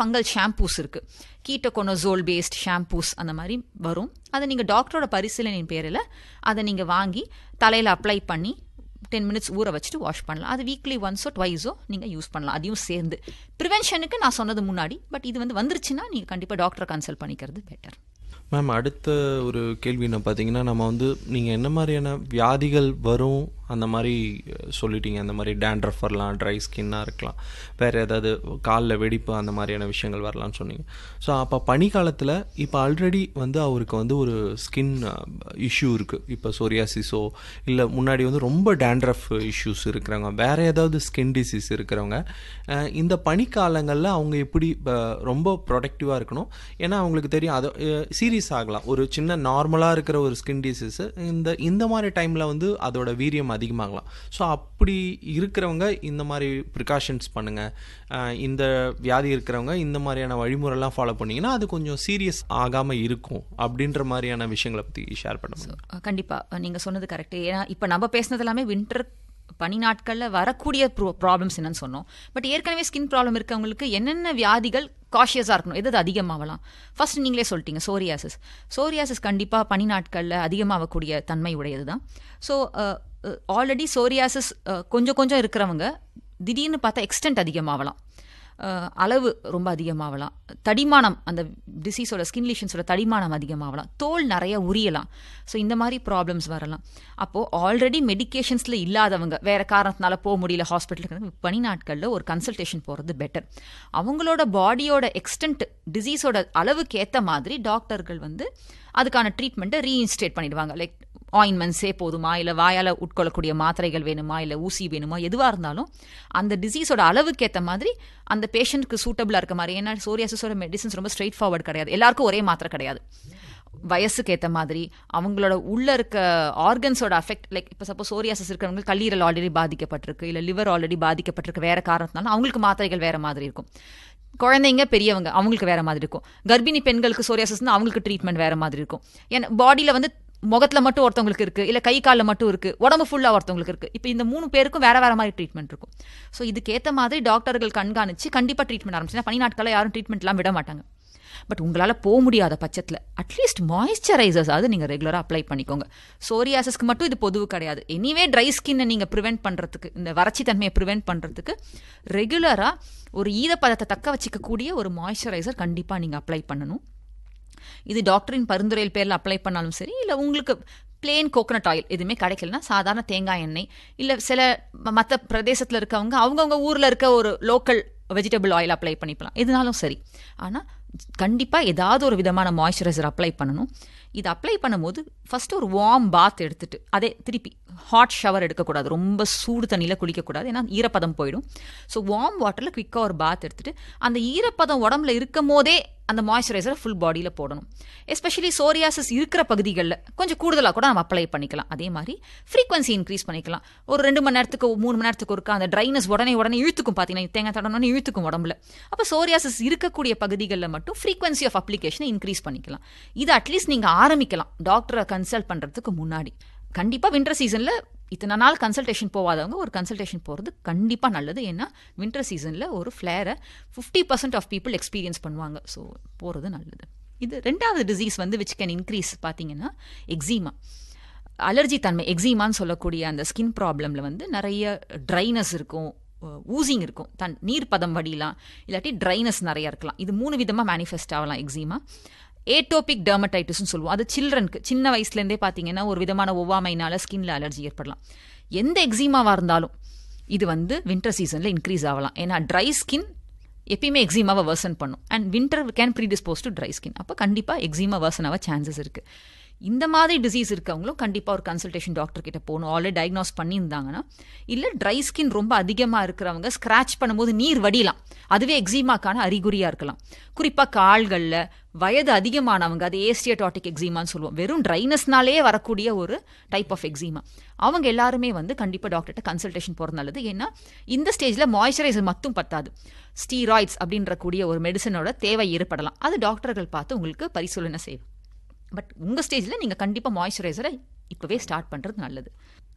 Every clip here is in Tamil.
ஃபங்கல் ஷாம்பூஸ் இருக்குது கீட்டோகோனோசோல் பேஸ்ட் ஷாம்பூஸ் அந்த மாதிரி வரும் அதை நீங்கள் டாக்டரோட பரிசீலனையின் பேரில் அதை நீங்கள் வாங்கி தலையில் அப்ளை பண்ணி டென் மினிட்ஸ் ஊற வச்சுட்டு வாஷ் பண்ணலாம் அது வீக்லி ஒன்ஸோ ட்வைஸோ நீங்கள் யூஸ் பண்ணலாம் அதையும் சேர்ந்து ப்ரிவென்ஷனுக்கு நான் சொன்னது முன்னாடி பட் இது வந்து வந்துருச்சுன்னா நீங்கள் கண்டிப்பாக டாக்டரை கன்சல்ட் பண்ணிக்கிறது பெட்டர் மேம் அடுத்த ஒரு கேள்வி என்ன பார்த்தீங்கன்னா நம்ம வந்து நீங்கள் என்ன மாதிரியான வியாதிகள் வரும் அந்த மாதிரி சொல்லிட்டீங்க அந்த மாதிரி டேண்ட்ரஃப் வரலாம் ட்ரை ஸ்கின்னாக இருக்கலாம் வேறு ஏதாவது காலில் வெடிப்பு அந்த மாதிரியான விஷயங்கள் வரலாம்னு சொன்னீங்க ஸோ அப்போ பனிக்காலத்தில் இப்போ ஆல்ரெடி வந்து அவருக்கு வந்து ஒரு ஸ்கின் இஷ்யூ இருக்குது இப்போ சோரியாசிஸோ இல்லை முன்னாடி வந்து ரொம்ப டேண்ட்ரஃப் இஷ்யூஸ் இருக்கிறவங்க வேறு ஏதாவது ஸ்கின் டிசீஸ் இருக்கிறவங்க அஹ், இந்த பனிக்காலங்களில் அவங்க எப்படி அஹ், ரொம்ப ப்ரொடக்டிவாக இருக்கணும் ஏன்னா அவங்களுக்கு தெரியும் அது சீரியஸ் ஆகலாம் ஒரு சின்ன நார்மலாக இருக்கிற ஒரு ஸ்கின் டிசீஸ் இந்த இந்த மாதிரி டைமில் வந்து அதோட வீரியம் அதிகமாகலாம் ஸோ அப்படி இருக்கிறவங்க இந்த மாதிரி ப்ரிகாஷன்ஸ் பண்ணுங்கள் இந்த வியாதி இருக்கிறவங்க இந்த மாதிரியான வழிமுறைலாம் ஃபாலோ பண்ணிங்கன்னா அது கொஞ்சம் சீரியஸ் ஆகாமல் இருக்கும் அப்படின்ற மாதிரியான விஷயங்களை பற்றி ஷேர் பண்ண முடியும் அஹ் கண்டிப்பா அஹ் நீங்க சொன்னது கரெக்ட் ஏன்னா இப்ப நம்ம பேசுனது எல்லாமே வின்டர் பனி நாட்கள்ல வரக்கூடிய ப்ராப்ளம்ஸ் என்னன்னு சொன்னோம் பட் ஏற்கனவே ஸ்கின் ப்ராப்ளம் இருக்கவங்களுக்கு என்னென்ன வியாதிகள் காஷியஸாக இருக்கணும் எது எது அதிகமாகலாம் ஃபர்ஸ்ட் நீங்களே சொல்லிட்டீங்க சோரியாசிஸ் சோரியாசிஸ் கண்டிப்பாக பனி நாட்களில் அதிகமாகக்கூடிய தன்மை உடையது தான் ஸோ ஆல்ரெடி சோரியாசிஸ் கொஞ்சம் கொஞ்சம் இருக்கிறவங்க திடீர்னு பார்த்தா எக்ஸ்டென்ட் அதிகமாகலாம் அஹ், அளவு ரொம்ப அதிகமாகலாம் தடிமானம் அந்த டிசீஸோட ஸ்கின் லீஷன்ஸோட தடிமானம் அதிகமாகலாம் தோல் நிறைய உரியலாம் ஸோ இந்த மாதிரி ப்ராப்ளம்ஸ் வரலாம் அப்போது ஆல்ரெடி மெடிகேஷன்ஸில் இல்லாதவங்க வேற காரணத்தினால போக முடியல ஹாஸ்பிட்டலுக்கு பனி நாட்களில் ஒரு கன்சல்டேஷன் போகிறது பெட்டர் அவங்களோட பாடியோட எக்ஸ்டென்ட் டிசீஸோட அளவுக்கு ஏற்ற மாதிரி டாக்டர்கள் வந்து அதுக்கான ட்ரீட்மெண்ட்டை ரீஇன்ஸ்டேட் பண்ணிடுவாங்க லைக் ஆயின்மெண்ட்ஸே போதுமா இல்லை வாயால் உட்கொள்ளக்கூடிய மாத்திரைகள் வேணுமா இல்லை ஊசி வேணுமா எதுவாக இருந்தாலும் அந்த டிசீஸோட அளவுக்கு ஏற்ற மாதிரி அந்த பேஷண்ட்க்கு சூட்டபிளாக இருக்க மாதிரி ஏன்னா சோரியாசிஸோட மெடிசன்ஸ் ரொம்ப ஸ்ட்ரெயிட் ஃபார்வர்ட் கிடையாது எல்லாருக்கும் ஒரே மாத்திரை கிடையாது வயசுக்கு ஏற்ற மாதிரி அவங்களோட உள்ள இருக்க ஆர்கன்ஸோட அஃபெக்ட் லைக் இப்போ சப்போஸ் சோரியாசிஸ் இருக்கிறவங்க கல்லீரல் ஆல்ரெடி பாதிக்கப்பட்டிருக்கு இல்லை லிவர் ஆல்ரெடி பாதிக்கப்பட்டிருக்கு வேற காரணத்தினால அவங்களுக்கு மாத்திரைகள் வேற மாதிரி இருக்கும் குழந்தைங்க பெரியவங்க அவங்களுக்கு வேற மாதிரி இருக்கும் கர்ப்பிணி பெண்களுக்கு சோரியாசிஸ்னா அவங்களுக்கு ட்ரீட்மெண்ட் வேற மாதிரி இருக்கும் ஏன்னா பாடியில் வந்து முகத்துல மட்டும் ஒருத்தவங்களுக்கு இருக்கு இல்ல கை காலில் மட்டும் இருக்கு உடம்பு ஃபுல்லா ஒருத்தவங்களுக்கு இருக்கு இப்போ இந்த மூணு பேருக்கும் வேற வேற மாதிரி ட்ரீட்மெண்ட் இருக்கும் ஸோ இதுக்கேற்ற மாதிரி டாக்டர்கள் கண்காணிச்சு கண்டிப்பா ட்ரீட்மெண்ட் ஆரம்பிச்சுன்னா பனி நாட்களில் யாரும் ட்ரீட்மெண்ட்லாம் விட மாட்டாங்க பட் உங்களால் போக முடியாத பட்சத்தில் அட்லீஸ்ட் மாய்ஸ்சரைசர்ஸாவது நீங்கள் ரெகுலராக அப்ளை பண்ணிக்கோங்க சோரியாசிஸ்க்கு மட்டும் இது பொதுவு கிடையாது எனிவே ட்ரை ஸ்கின்னை நீங்கள் ப்ரிவெண்ட் பண்ணுறதுக்கு இந்த வறட்சி தன்மையை ப்ரிவெண்ட் பண்ணுறதுக்கு ரெகுலராக ஒரு ஈரப்பதத்தை தக்க வச்சிக்கக்கூடிய ஒரு மாய்ஸ்சரைசர் கண்டிப்பாக நீங்கள் அப்ளை பண்ணணும் இது டாக்டரின் பரிந்துரையில் பேரில் அப்ளை பண்ணாலும் சரி இல்லை உங்களுக்கு பிளேன் கோகனட் ஆயில் எதுவுமே கிடைக்கலனா சாதாரண தேங்காய் எண்ணெய் இல்லை சில மற்ற பிரதேசத்தில் இருக்கவங்க அவங்கவுங்க ஊரில் இருக்க ஒரு லோக்கல் வெஜிடபிள் ஆயில் அப்ளை பண்ணிக்கலாம் எதுனாலும் சரி ஆனால் கண்டிப்பாக ஏதாவது ஒரு விதமான மாய்ஸ்சரைசர் அப்ளை பண்ணணும் இது அப்ளை பண்ணும்போது ஃபஸ்ட்டு ஒரு வார்ம் பாத் எடுத்துட்டு அதே திருப்பி ஹாட் ஷவர் எடுக்கக்கூடாது ரொம்ப சூடு தண்ணியில் குளிக்கக்கூடாது ஏன்னா ஈரப்பதம் போயிடும் ஸோ வார்ம் வாட்டரில் குவிக்காக ஒரு பாத் எடுத்துட்டு அந்த ஈரப்பதம் உடம்புல இருக்கும் போதே அந்த மாய்ஸ்சரைசரை ஃபுல் பாடியில் போடணும் எஸ்பெஷலி சோரியாசிஸ் இருக்கிற பகுதிகளில் கொஞ்சம் கூடுதலாக கூட நம்ம அப்ளை பண்ணிக்கலாம் அதே மாதிரி ஃப்ரீக்வன்சி இன்க்ரீஸ் பண்ணிக்கலாம் ஒரு ரெண்டு மணி நேரத்துக்கு மூணு மணி நேரத்துக்கு ஒருக்கா அந்த ட்ரைனஸ் உடனே உடனே இழுத்துக்கும் பார்த்தீங்கன்னா தேங்காய் தடனே இழுத்துக்கும் உடம்புல அப்போ சோரியாசிஸ் இருக்கக்கூடிய பகுதிகளில் மட்டும் ஃப்ரீக்வன்சி ஆஃப் அப்ளிகேஷனை இன்க்ரீஸ் பண்ணிக்கலாம் இது அட்லீஸ்ட் நீங்கள் ஆரம்பிக்கலாம் டாக்டரை கன்சல்ட் பண்ணுறதுக்கு முன்னாடி கண்டிப்பாக வின்டர் சீசனில் இத்தனை நாள் கன்சல்டேஷன் போகாதவங்க ஒரு கன்சல்டேஷன் போகிறது கண்டிப்பாக நல்லது ஏன்னா வின்டர் சீசனில் ஒரு ஃப்ளேரை fifty percent of people experience பண்ணுவாங்க ஸோ போகிறது நல்லது இது ரெண்டாவது டிசீஸ் வந்து விச் கேன் இன்க்ரீஸ் பார்த்தீங்கன்னா எக்ஸிமா அலர்ஜி தன்மை எக்ஸிமான்னு சொல்லக்கூடிய அந்த ஸ்கின் ப்ராப்ளமில் வந்து நிறைய ட்ரைனஸ் இருக்கும் ஊசிங் இருக்கும் தன் நீர் பதம் வடியலாம் இல்லாட்டி ட்ரைனஸ் நிறைய இருக்கலாம் இது மூணு விதமாக மேனிஃபெஸ்ட் ஆகலாம் எக்ஸிமா ஏட்டோபிக் டெர்மடைட்டிஸ்னு சொல்லுவோம் அது சில்ட்ரனுக்கு சின்ன வயசுலேருந்தே பார்த்தீங்கன்னா ஒரு விதமான ஒவ்வாமைனால ஸ்கின்ல அலர்ஜி ஏற்படலாம் எந்த எக்ஸிமாவாக இருந்தாலும் இது வந்து வின்டர் சீசனில் இன்க்ரீஸ் ஆகலாம் ஏன்னா ட்ரை ஸ்கின் எப்பயுமே எக்ஸிமாவை வேர்சன் பண்ணும் and winter can predispose to dry skin அப்போ கண்டிப்பாக எக்ஸிமா வேர்சன் ஆக சான்சஸ் இருக்குது இந்த மாதிரி டிசீஸ் இருக்கவங்களும் கண்டிப்பாக ஒரு கன்சல்டேஷன் டாக்டர் கிட்ட போகணும் ஆல்ரெடி டயக்னோஸ் பண்ணியிருந்தாங்கன்னா இல்லை ட்ரை ஸ்கின் ரொம்ப அதிகமாக இருக்கிறவங்க ஸ்க்ராச் பண்ணும்போது நீர் வடியலாம் அதுவே எக்ஸிமாக்கான அறிகுறியாக இருக்கலாம் குறிப்பாக கால்களில் வயது அதிகமானவங்க அது ஏஸ்டியடாட்டிக் எக்ஸிமான்னு சொல்லுவோம் வெறும் ட்ரைனஸ்னாலே வரக்கூடிய ஒரு டைப் ஆஃப் எக்ஸிமா அவங்க எல்லாருமே வந்து கண்டிப்பாக டாக்டர்கிட்ட கன்சல்டேஷன் போகிறது நல்லது ஏன்னா இந்த ஸ்டேஜில் மாய்ஸ்சரைசர் மட்டும் பத்தாது ஸ்டீராய்ட்ஸ் அப்படின்ற கூடிய ஒரு மெடிசனோட தேவை ஏற்படலாம் அது டாக்டர்கள் பார்த்து உங்களுக்கு பரிசீலனை செய்யும் பட் உங்கள் ஸ்டேஜில் நீங்கள் கண்டிப்பாக மாய்ஸ்சரைசரை இப்போவே ஸ்டார்ட் பண்ணுறது நல்லது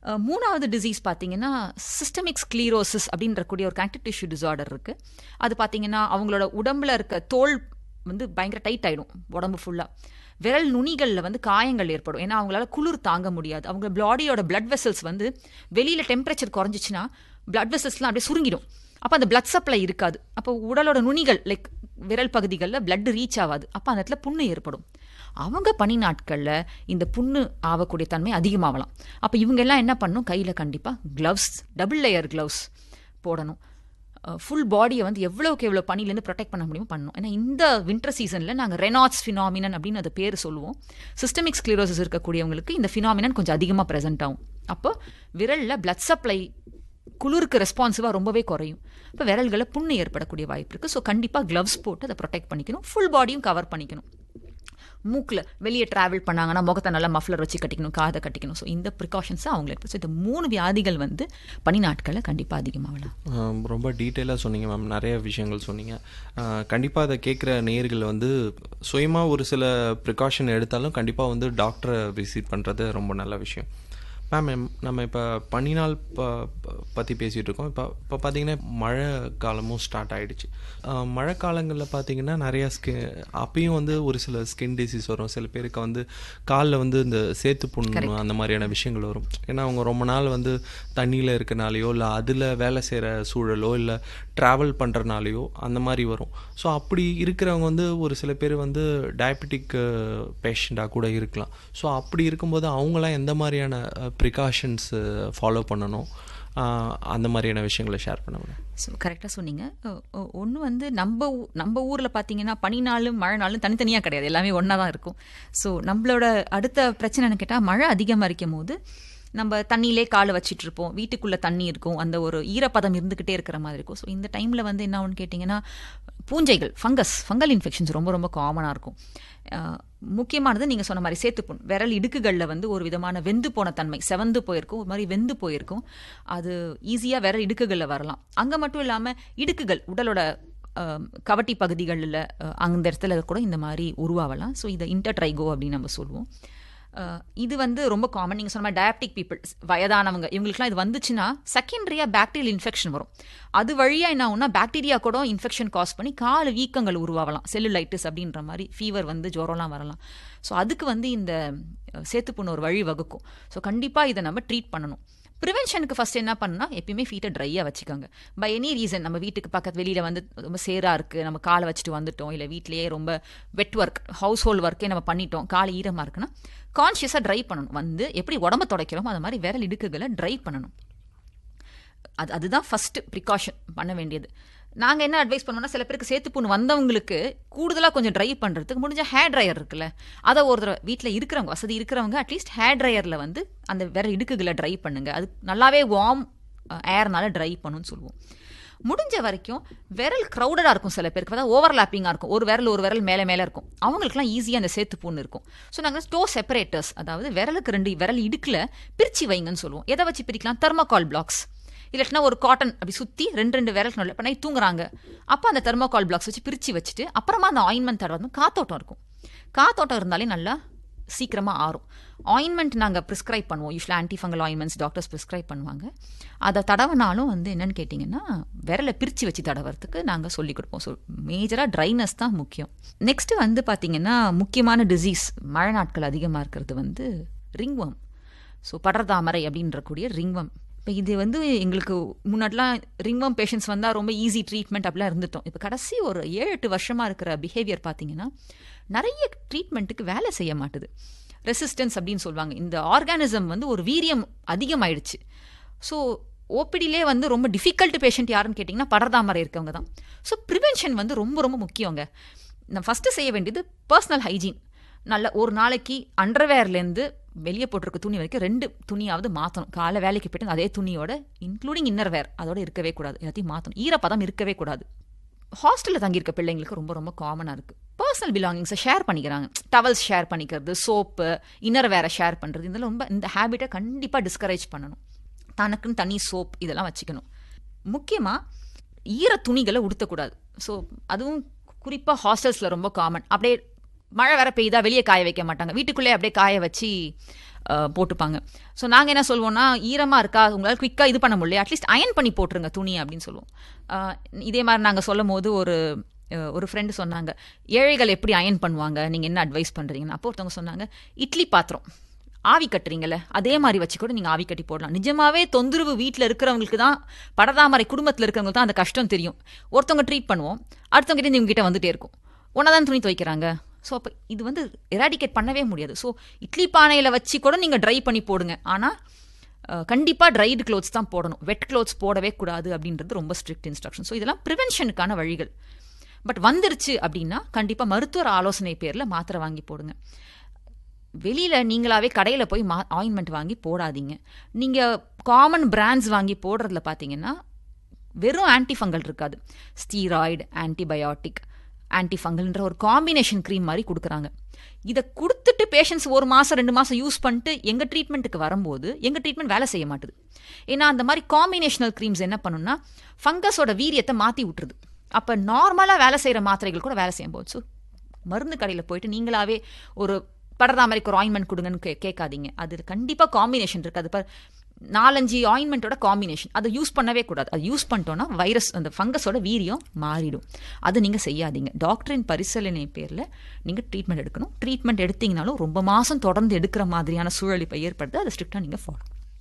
அஹ், மூணாவது டிசீஸ் பார்த்தீங்கன்னா சிஸ்டமிக் ஸ்க்ளீரோசிஸ் அப்படின்ற கூடிய ஒரு கனெக்டிவ் டிஷ்யூ டிசார்டர் இருக்குது அது பார்த்தீங்கன்னா அவங்களோட உடம்புல இருக்க தோல் வந்து பயங்கர டைட் ஆகிடும் உடம்பு ஃபுல்லாக விரல் நுனிகளில் வந்து காயங்கள் ஏற்படும் ஏன்னா அவங்களால குளிர் தாங்க முடியாது அவங்க பாடியோட blood வெசல்ஸ் வந்து வெளியில் டெம்பரேச்சர் குறைஞ்சிச்சுன்னா blood வெசல்ஸ்லாம் அப்படியே சுருங்கிடும் அப்போ அந்த blood சப்ளை இருக்காது அப்போ உடலோட நுனிகள் லைக் விரல் பகுதிகளில் blood ரீச் ஆகாது அப்போ அந்த இடத்துல புண்ணு ஏற்படும் அவங்க பனி நாட்களில் இந்த புண்ணு ஆகக்கூடிய தன்மை அதிகமாகலாம் அப்போ இவங்க எல்லாம் என்ன பண்ணணும் கையில் கண்டிப்பாக க்ளவ்ஸ் டபுள் லேயர் க்ளவ்ஸ் போடணும் ஃபுல் பாடியை வந்து எவ்வளோக்கு எவ்வளோ பனிலேருந்து ப்ரொடெக்ட் பண்ண முடியுமோ பண்ணணும் ஏன்னா இந்த வின்டர் சீசனில் நாங்கள் ரெனாட்ஸ் ஃபினாமினன் அப்படின்னு அது பேர் சொல்லுவோம் சிஸ்டமிக் ஸ்க்ளீரோசிஸ் இருக்கக்கூடியவங்களுக்கு இந்த ஃபினாமினன் கொஞ்சம் அதிகமாக ப்ரெசென்ட் ஆகும் அப்போ விரலில் பிளட் சப்ளை குளிருக்கு ரெஸ்பான்சிவாக ரொம்பவே குறையும் இப்போ விரல்களை புண்ணு ஏற்படக்கூடிய வாய்ப்பு இருக்குது ஸோ கண்டிப்பாக க்ளவ்ஸ் போட்டு அதை ப்ரொடெக்ட் பண்ணிக்கணும் ஃபுல் பாடியும் கவர் பண்ணிக்கணும் மூக்கில் வெளியே ட்ராவல் பண்ணாங்கன்னா முகத்தை நல்லா மஃப்ளர் வச்சு கட்டிக்கணும் காதை கட்டிக்கணும் ஸோ இந்த ப்ரிகாஷன்ஸை அவங்களுக்கு ஸோ இந்த மூணு வியாதிகள் வந்து பனி நாட்களில் கண்டிப்பாக அதிகமாகலாம் ஆம், ரொம்ப டீட்டெயிலாக சொன்னீங்க மேம் நிறைய விஷயங்கள் சொன்னீங்க கண்டிப்பாக அதை கேட்குற நேயர்கள் வந்து சுயமாக ஒரு சில ப்ரிகாஷன் எடுத்தாலும் கண்டிப்பாக வந்து டாக்டரை விசிட் பண்ணுறது ரொம்ப நல்ல விஷயம் மேம் நம்ம இப்போ பனிநாள் ப ப- பற்றி பேசிகிட்டு இருக்கோம் இப்போ இப்போ பார்த்தீங்கன்னா மழை காலமும் ஸ்டார்ட் ஆயிடுச்சு ஆஹ் மழை காலங்களில் பார்த்தீங்கன்னா நிறையா ஸ்கி அப்பயும் வந்து ஒரு சில ஸ்கின் டிசீஸ் வரும் சில பேருக்கு வந்து காலில் வந்து இந்த சேத்து புண்ணு அந்த மாதிரியான விஷயங்கள் வரும் ஏன்னா அவங்க ரொம்ப நாள் வந்து தண்ணியில் இருக்கனாலையோ இல்லை அதில் வேலை செய்கிற சூழலோ இல்லை ட்ராவல் பண்ணுறனாலையோ அந்த மாதிரி வரும் ஸோ அப்படி இருக்கிறவங்க வந்து ஒரு சில பேர் வந்து டயபெட்டிக் பேஷண்ட்டாக கூட இருக்கலாம் ஸோ அப்படி இருக்கும்போது அவங்களாம் எந்த மாதிரியான ப்ரிகாஷன்ஸ் ஃபாலோ பண்ணணும் அஹ், அந்த மாதிரியான விஷயங்களை ஷேர் பண்ண முடியும் ஸோ கரெக்டாக சொன்னீங்க ஒன்று வந்து நம்ம ஊ- நம்ம ஊரில் பார்த்தீங்கன்னா பனி நாளும் மழை நாளும் தனித்தனியாக கிடையாது எல்லாமே ஒன்றா தான் இருக்கும் ஸோ நம்மளோட அடுத்த பிரச்சனைன்னு கேட்டால் மழை அதிகமாக இருக்கும் போது நம்ம தண்ணியிலே காலை வச்சிட்டு இருப்போம் வீட்டுக்குள்ளே தண்ணி இருக்கும் அந்த ஒரு ஈரப்பதம் இருந்துக்கிட்டே இருக்கிற மாதிரி இருக்கும் ஸோ இந்த டைமில் வந்து என்ன ஆகும்னு கேட்டிங்கன்னா பூஞ்சைகள் ஃபங்கஸ் ஃபங்கல் இன்ஃபெக்ஷன்ஸ் ரொம்ப ரொம்ப காமனாக இருக்கும் அஹ், முக்கியமானது நீங்கள் சொன்ன மாதிரி சேத்துப்புண் விரல் இடுக்குகளில் வந்து ஒரு விதமான வெந்து போன தன்மை செவந்து போயிருக்கும் ஒரு மாதிரி வெந்து போயிருக்கும் அது ஈஸியாக விரல் இடுக்குகளில் வரலாம் அங்கே மட்டும் இல்லாமல் இடுக்குகள் உடலோட அஹ், கவட்டி பகுதிகளில் அஹ், அந்த இடத்துல கூட இந்த மாதிரி உருவாகலாம் ஸோ இதை இன்டர்ட்ரைகோ அப்படின்னு நம்ம சொல்லுவோம் அஹ், இது வந்து ரொம்ப காமன் நீங்கள் சொன்ன மாதிரி டயபெட்டிக் பீப்புள் வயதானவங்க இவங்களுக்குலாம் இது வந்துச்சுன்னா செகண்டரியாக பாக்டீரியல் இன்ஃபெக்ஷன் வரும் அது வழியாக என்ன ஆகும்னா பாக்டீரியா கூட இன்ஃபெக்ஷன் காஸ் பண்ணி கால் வீக்கங்கள் உருவாகலாம் செல்லுலைட்டிஸ் அப்படின்ற மாதிரி ஃபீவர் வந்து ஜுரம்லாம் வரலாம் ஸோ அதுக்கு வந்து இந்த அஹ், சேத்துப்புண்ணு ஒரு வழி வகுக்கும் ஸோ கண்டிப்பாக இதை நம்ம ட்ரீட் பண்ணணும் ப்ரிவென்ஷனுக்கு ஃபர்ஸ்ட் என்ன பண்ணா எப்பயுமே ஃபீட்டை ட்ரையாக வச்சுக்கோங்க பை எனி ரீசன் நம்ம வீட்டுக்கு பக்கத்து வெளியில் வந்து ரொம்ப சேராக இருக்குது நம்ம காலை வச்சுட்டு வந்துட்டோம் இல்லை வீட்லேயே ரொம்ப வெட் ஒர்க் ஹவுஸ் ஹோல்ட் ஒர்க்கே நம்ம பண்ணிட்டோம் கால் ஈரமாக இருக்குன்னா கான்ஷியஸாக ட்ரை பண்ணணும் வந்து எப்படி உடம்ப துடைக்கிறோமோ அது மாதிரி விரல் இடுக்குகளை ட்ரை பண்ணணும் அது அதுதான் ஃபர்ஸ்ட் ப்ரிகாஷன் பண்ண வேண்டியது நாங்கள் என்ன அட்வைஸ் பண்ணுவோம்னா சில பேருக்கு சேத்து புண்ணு வந்தவங்களுக்கு கூடுதலாக கொஞ்சம் ட்ரை பண்ணுறதுக்கு முடிஞ்ச ஹேர் ட்ரையர் இருக்குல்ல அதை ஒரு தடவை வீட்டில் இருக்கிறவங்க வசதி இருக்கிறவங்க அட்லீஸ்ட் ஹேர் ட்ரையரில் வந்து அந்த வேற இடுக்குகளை ட்ரை பண்ணுங்க அது நல்லாவே வார்ம் ஏர்னால ட்ரை பண்ணுன்னு சொல்லுவோம் முடிஞ்ச வரைக்கும் விரல் க்ரௌடடாக இருக்கும் சில பேருக்கு அதாவது ஓவர்லாப்பிங்காக இருக்கும் ஒரு விரல் ஒரு விரல் மேலே மேலே இருக்கும் அவங்களுக்குலாம் ஈஸியாக அந்த சேத்து புண்ணு இருக்கும் ஸோ நாங்கள் டோ செப்பரேட்டர்ஸ் அதாவது விரலுக்கு ரெண்டு விரல் இடுக்கில் பிரிச்சு வைங்கன்னு சொல்லுவோம் எதை வச்சு பிரிக்கலாம் தெர்மோகால் பிளாக்ஸ் இல்லாட்டினா ஒரு காட்டன் அப்படி சுற்றி ரெண்டு ரெண்டு விரல் நல்ல இப்போ நைட் தூங்குறாங்க அப்போ அந்த தெர்மோகால் பிளாக்ஸ் வச்சு பிரித்து வச்சுட்டு அப்புறமா அந்த ஆயின்மெண்ட் தடவை காத்தோட்டம் இருக்கும் காத்தோட்டம் இருந்தாலே நல்லா சீக்கிரமாக ஆறும் ஆயின்மெண்ட் நாங்கள் ப்ரிஸ்கிரைப் பண்ணுவோம் யூஸ்வலாக ஆன்டிஃபங்கல் ஆயின்மெண்ட்ஸ் டாக்டர்ஸ் ப்ரிஸ்கிரைப் பண்ணுவாங்க அதை தடவினாலும் வந்து என்னன்னு கேட்டிங்கன்னா விரலை பிரித்து வச்சு தடவறதுக்கு நாங்கள் சொல்லிக் கொடுப்போம் ஸோ மேஜராக ட்ரைனஸ் தான் முக்கியம் நெக்ஸ்ட்டு வந்து பார்த்திங்கன்னா முக்கியமான டிசீஸ் மழை நாட்கள் அதிகமாக இருக்கிறது வந்து ரிங்வம் ஸோ படர்தாமரை அப்படின்ற கூடிய ரிங்வம் இப்போ இது வந்து எங்களுக்கு முன்னாடிலாம் ரிங்வம் பேஷண்ட்ஸ் வந்தால் ரொம்ப ஈஸி ட்ரீட்மெண்ட் அப்படிலாம் இருந்துட்டோம் இப்போ கடைசி ஒரு ஏழு எட்டு வருஷமாக இருக்கிற பிஹேவியர் பார்த்தீங்கன்னா நிறைய ட்ரீட்மெண்ட்டுக்கு வேலை செய்ய மாட்டுது ரெசிஸ்டன்ஸ் அப்படின்னு சொல்லுவாங்க இந்த ஆர்கானிசம் வந்து ஒரு வீரியம் அதிகமாயிடுச்சு ஸோ ஓபிடிலே வந்து ரொம்ப டிஃபிகல்ட் பேஷண்ட் யாருன்னு கேட்டிங்கன்னா படர்தாமரை இருக்கவங்க தான் ஸோ ப்ரிவென்ஷன் வந்து ரொம்ப ரொம்ப முக்கியங்க நம்ம ஃபஸ்ட்டு செய்ய வேண்டியது பர்சனல் ஹைஜீன் நல்ல ஒரு நாளைக்கு அண்டர்வேர்லேருந்து வெளியே போட்டிருக்க துணி வரைக்கும் ரெண்டு துணியாவது மாற்றணும் காலை வேலைக்கு போயிட்டு அதே துணியோட இன்க்ளூடிங் இன்னர் வேர் அதோட இருக்கவே கூடாது எல்லாத்தையும் மாற்றணும் ஈரப்பதம் இருக்கவே கூடாது ஹாஸ்டலில் தங்கியிருக்க பிள்ளைங்களுக்கு ரொம்ப ரொம்ப காமனாக இருக்குது பர்சனல் பிலாங்கிங்ஸை ஷேர் பண்ணிக்கிறாங்க டவல்ஸ் ஷேர் பண்ணிக்கிறது சோப்பு இன்னர் வேற ஷேர் பண்ணுறது இதெல்லாம் ரொம்ப இந்த ஹேபிட்டை கண்டிப்பாக டிஸ்கரேஜ் பண்ணணும் தனக்குன்னு தனி சோப் இதெல்லாம் வச்சுக்கணும் முக்கியமாக ஈர துணிகளை உடுத்தக்கூடாது ஸோ அதுவும் குறிப்பாக ஹாஸ்டல்ஸில் ரொம்ப காமன் அப்படியே மழை வேற பெய்தா வெளியே காய வைக்க மாட்டாங்க வீட்டுக்குள்ளே அப்படியே காய வச்சு அஹ், போட்டுப்பாங்க ஸோ நாங்கள் என்ன சொல்லுவோம்னா ஈரமாக இருக்கா உங்களால் குயிக்காக இது பண்ண முடியல அட்லீஸ்ட் அயன் பண்ணி போட்டுருங்க துணி அப்படின்னு சொல்லுவோம் அஹ், இதே மாதிரி நாங்கள் சொல்லும் போது ஒரு அஹ், ஒரு ஃப்ரெண்டு சொன்னாங்க ஏழைகள் எப்படி அயன் பண்ணுவாங்க நீங்கள் என்ன அட்வைஸ் பண்ணுறீங்கன்னு அப்போ ஒருத்தவங்க சொன்னாங்க இட்லி பாத்திரம் ஆவி கட்டுறீங்கல்ல அதே மாதிரி வச்சு கூட நீங்கள் ஆவி கட்டி போடலாம் நிஜமாவே தொந்தரவு வீட்டில் இருக்கிறவங்களுக்கு தான் படதாமரை குடும்பத்தில் இருக்கிறவங்களுக்கு தான் அந்த கஷ்டம் தெரியும் ஒருத்தவங்க ட்ரீட் பண்ணுவோம் அடுத்தவங்க கிட்ட இவங்க கிட்ட வந்துட்டே இருக்கும் ஒன்றா தான் துணி துவைக்கிறாங்க ஸோ அப்போ இது வந்து எராடிகேட் பண்ணவே முடியாது ஸோ இட்லி பானையில் வச்சு கூட நீங்கள் ட்ரை பண்ணி போடுங்க ஆனால் கண்டிப்பாக ட்ரைடு க்ளோத்ஸ் தான் போடணும் வெட் க்ளோத்ஸ் போடவே கூடாது அப்படின்றது ரொம்ப ஸ்ட்ரிக்ட் இன்ஸ்ட்ரக்ஷன் ஸோ இதெல்லாம் ப்ரிவென்ஷனுக்கான வழிகள் பட் வந்துருச்சு அப்படின்னா கண்டிப்பாக மருத்துவர் ஆலோசனை பேரில் மாத்திரை வாங்கி போடுங்க வெளியில் நீங்களாவே கடையில் போய் மா ஆயின்மெண்ட் வாங்கி போடாதீங்க நீங்கள் காமன் பிராண்ட்ஸ் வாங்கி போடுறதுல பார்த்தீங்கன்னா வெறும் ஆன்டிஃபங்கல் இருக்காது ஸ்டீராய்டு ஆன்டிபயோட்டிக் ஆன்டிஃபங்கல்ன்ற ஒரு காம்பினேஷன் க்ரீம் மாதிரி கொடுக்குறாங்க இதை கொடுத்துட்டு பேஷண்ட்ஸ் ஒரு மாதம் ரெண்டு மாதம் யூஸ் பண்ணிட்டு எங்கள் ட்ரீட்மெண்ட்டுக்கு வரும்போது எங்கள் ட்ரீட்மெண்ட் வேலை செய்ய மாட்டுது ஏன்னா அந்த மாதிரி காம்பினேஷனல் க்ரீம்ஸ் என்ன பண்ணுன்னா ஃபங்கஸோட வீரியத்தை மாற்றி விட்டுருது அப்போ நார்மலாக வேலை செய்கிற மாத்திரைகள் கூட வேலை செய்யும் போது ஸோ மருந்து கடையில் போயிட்டு நீங்களாவே ஒரு படர்தாமரைக்கு ஒரு ஆயின்மெண்ட் கொடுங்கன்னு கே கேட்காதீங்க அது கண்டிப்பாக காம்பினேஷன் இருக்குது அது பார் நாலஞ்சு ஆயின்மெண்ட்டோட காம்பினேஷன் அதை யூஸ் பண்ணவே கூடாது அது யூஸ் பண்ணிட்டோன்னா வைரஸ் அந்த ஃபங்கஸோட வீரியம் மாறிடும் அது நீங்கள் செய்யாதீங்க டாக்டரின் பரிசீலனை பேரில் நீங்கள் ட்ரீட்மெண்ட் எடுக்கணும் ட்ரீட்மெண்ட் எடுத்தீங்கனாலும் ரொம்ப மாதம் தொடர்ந்து எடுக்கிற மாதிரியான சூழல் இப்போ ஏற்படுது அதை ஸ்ட்ரிக்டாக நீங்கள் ஃபாலோ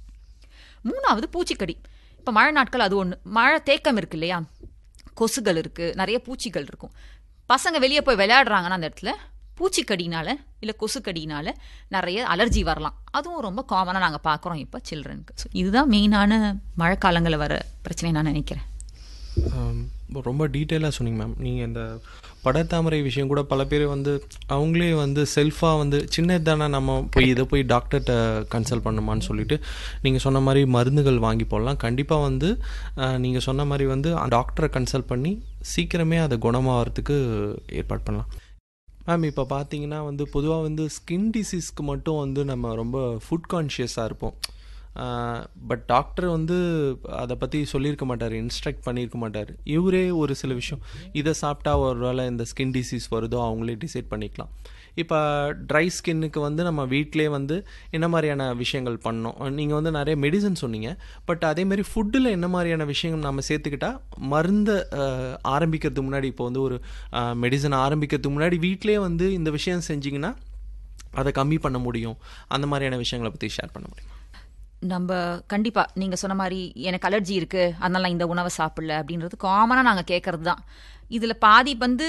மூணாவது பூச்சிக்கடி இப்போ மழை நாட்கள் அது ஒன்று மழை தேக்கம் இருக்கு இல்லையா கொசுகள் இருக்குது நிறைய பூச்சிகள் இருக்கும் பசங்க வெளியே போய் விளையாடுறாங்கன்னா அந்த இடத்துல பூச்சிக்கடினால இல்லை கொசுக்கடினால நிறைய அலர்ஜி வரலாம் அதுவும் ரொம்ப காமனாக நாங்கள் பார்க்குறோம் இப்போ சில்ட்ரனுக்கு ஸோ இதுதான் மெயினான மழைக்காலங்களில் வர பிரச்சனை நான் நினைக்கிறேன் ஆம், ரொம்ப டீட்டெயிலாக சொன்னீங்க மேம் நீங்கள் இந்த படத்தாமரை விஷயம் கூட பல பேர் வந்து அவங்களே வந்து செல்ஃபாக வந்து சின்னது தானே நம்ம போய் இதை போய் டாக்டர்கிட்ட கன்சல்ட் பண்ணுமான்னு சொல்லிட்டு நீங்கள் சொன்ன மாதிரி மருந்துகள் வாங்கி போடலாம் கண்டிப்பாக வந்து நீங்கள் சொன்ன மாதிரி வந்து டாக்டரை கன்சல்ட் பண்ணி சீக்கிரமே அதை குணமாகறதுக்கு ஏற்பாடு பண்ணலாம் மேம் இப்போ பார்த்தீங்கன்னா வந்து பொதுவாக வந்து ஸ்கின் டிசீஸ்க்கு மட்டும் வந்து நம்ம ரொம்ப ஃபுட் கான்ஷியஸாக இருப்போம் பட் டாக்டர் வந்து அதை பற்றி சொல்லியிருக்க மாட்டார் இன்ஸ்ட்ரக்ட் பண்ணியிருக்க மாட்டார் இவரே ஒரு சில விஷயம் இதை சாப்பிட்டா ஒரு வேளை இந்த ஸ்கின் டிசீஸ் வருதோ அவங்களே டிசைட் பண்ணிக்கலாம் இப்போ ட்ரை ஸ்கின்னுக்கு வந்து நம்ம வீட்டிலே வந்து என்ன மாதிரியான விஷயங்கள் பண்ணோம் நீங்கள் வந்து நிறைய மெடிசன் சொன்னீங்க பட் அதேமாதிரி ஃபுட்டில் என்ன மாதிரியான விஷயங்கள் நம்ம சேர்த்துக்கிட்டா மருந்தை அஹ், ஆரம்பிக்கிறதுக்கு முன்னாடி இப்போ வந்து ஒரு மெடிசன் ஆரம்பிக்கிறதுக்கு முன்னாடி வீட்டிலே வந்து இந்த விஷயம் செஞ்சிங்கன்னா அதை கம்மி பண்ண முடியும் அந்த மாதிரியான விஷயங்களை பற்றி ஷேர் பண்ண முடியும் நம்ம கண்டிப்பாக நீங்கள் சொன்ன மாதிரி எனக்கு அலர்ஜி இருக்குது அதனால நான் இந்த உணவை சாப்பிடல அப்படின்றது காமனாக நாங்கள் கேட்கறது தான் இதில் பாதி வந்து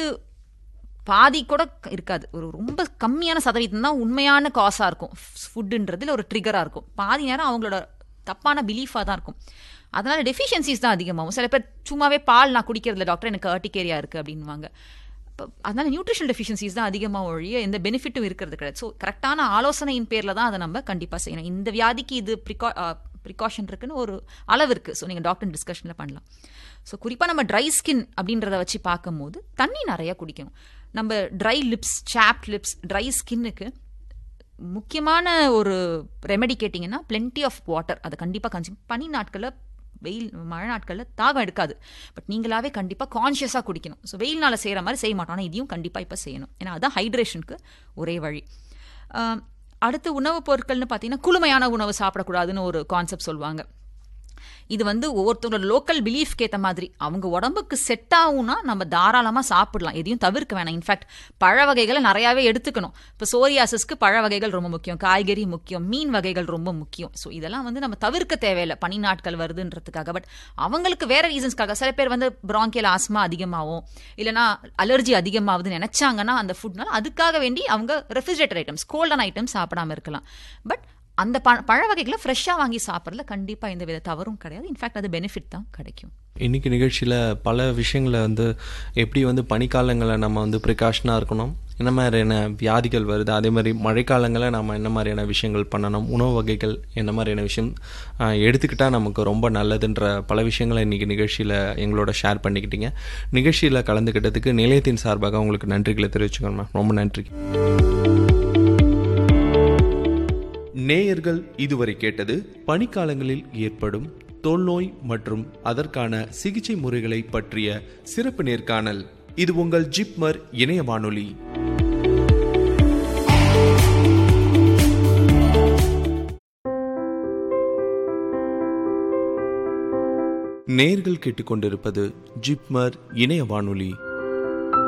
பாதி கூட க- இருக்காது ஒரு ரொம்ப கம்மியான சதவீதம் தான் உண்மையான காசாக இருக்கும் ஃபுட்டுன்றதுல ஒரு ட்ரிகராக இருக்கும் பாதி நேரம் அவங்களோட தப்பான பிலீஃபாக தான் இருக்கும் அதனால டெஃபிஷியன்சிஸ் தான் அதிகமாகும் சில பேர் சும்மாவே பால் நான் குடிக்கிறதுல டாக்டர் எனக்கு அர்டிகேரியா இருக்குது அப்படின்வாங்க இப்போ அதனால நியூட்ரிஷன் டெஃபிஷியன்சிஸ் தான் அதிகமாக ஒழிய எந்த பெனிஃபிட்டும் இருக்கிறது கிடையாது ஸோ கரெக்டான ஆலோசனையின் பேரில் தான் அதை நம்ம கண்டிப்பாக செய்யணும் இந்த வியாதிக்கு இது ப்ரிகா ப்ரிகாஷன் இருக்குன்னு ஒரு அளவு இருக்குது ஸோ நீங்கள் டாக்டர் டிஸ்கஷனில் பண்ணலாம் ஸோ குறிப்பாக நம்ம ட்ரை ஸ்கின் அப்படின்றத வச்சு பார்க்கும்போது தண்ணி நிறைய குடிக்கணும் நம்ம dry lips chap lips dry ஸ்கின்னுக்கு முக்கியமான ஒரு ரெமெடி கேட்டிங்கன்னா plenty ஆஃப் வாட்டர் அதை கண்டிப்பாக கன்சியூம் பனி நாட்களில் வெயில் மழை நாட்களில் தாகம் எடுக்காது பட் நீங்களாவே கண்டிப்பாக கான்ஷியஸாக குடிக்கணும் ஸோ வெயில்னால செய்கிற மாதிரி செய்ய மாட்டோம் ஆனால் இதையும் கண்டிப்பாக இப்போ செய்யணும் ஏன்னா அதுதான் ஹைட்ரேஷனுக்கு ஒரே வழி ஆம், அடுத்து உணவுப் பொருட்கள்னு பார்த்தீங்கன்னா குளுமையான உணவு சாப்பிடக்கூடாதுன்னு ஒரு கான்செப்ட் சொல்லுவாங்க இது வந்து ஒவ்வொருத்தவங்களோட லோக்கல் பிலீஃப்க்கு ஏற்ற மாதிரி அவங்க உடம்புக்கு செட் ஆகும்னா நம்ம தாராளமாக சாப்பிடலாம் எதையும் தவிர்க்க வேணாம் இன்ஃபேக்ட் பழ வகைகளை நிறையாவே எடுத்துக்கணும் இப்போ சோரியாசிஸ்க்கு பழ வகைகள் ரொம்ப முக்கியம் காய்கறி முக்கியம் மீன் வகைகள் ரொம்ப முக்கியம் ஸோ இதெல்லாம் வந்து நம்ம தவிர்க்க தேவையில்லை பனி நாட்கள் வருதுன்றதுக்காக பட் அவங்களுக்கு வேற ரீசன்ஸ்க்காக சில பேர் வந்து பிராங்கியல் ஆஸ்மா அதிகமாகும் இல்லைனா அலர்ஜி அதிகமாகுதுன்னு நினைச்சாங்கன்னா அந்த ஃபுட்னால அதுக்காக வேண்டி அவங்க ரெஃப்ரிஜரேட்டர் ஐட்டம்ஸ் கோல்டன் ஐட்டம்ஸ் சாப்பிடாம இருக்கலாம் பட் அந்த ப பழ வகைகளை ஃப்ரெஷ்ஷாக வாங்கி சாப்பிட்றதுல கண்டிப்பாக எந்த வித தவறும் கிடையாது இன்ஃபேக்ட் அது பெனிஃபிட் தான் கிடைக்கும் இன்னைக்கு நிகழ்ச்சியில் பல விஷயங்களை வந்து எப்படி வந்து பனிக்காலங்களில் நம்ம வந்து ப்ரிகாஷனாக இருக்கணும் என்ன மாதிரியான வியாதிகள் வருது அதே மாதிரி மழைக்காலங்களில் நம்ம என்ன மாதிரியான விஷயங்கள் பண்ணணும் உணவு வகைகள் என்ன மாதிரியான விஷயம் ஆஹ், எடுத்துக்கிட்டா நமக்கு ரொம்ப நல்லதுன்ற பல விஷயங்களை இன்னைக்கு நிகழ்ச்சியில் எங்களோட ஷேர் பண்ணிக்கிட்டீங்க நிகழ்ச்சியில் கலந்துக்கிட்டதுக்கு நிலையத்தின் சார்பாக உங்களுக்கு நன்றிகளை தெரிவிச்சுக்கணும் மேம் ரொம்ப நன்றி நேயர்கள் இதுவரை கேட்டது பனிக்காலங்களில் ஏற்படும் தோல்நோய் மற்றும் அதற்கான சிகிச்சை முறைகளை பற்றிய சிறப்பு நேர்காணல் இது உங்கள் ஜிப்மர் இணைய வானொலி நேர்கள் கேட்டுக்கொண்டிருப்பது ஜிப்மர் இணைய வானொலி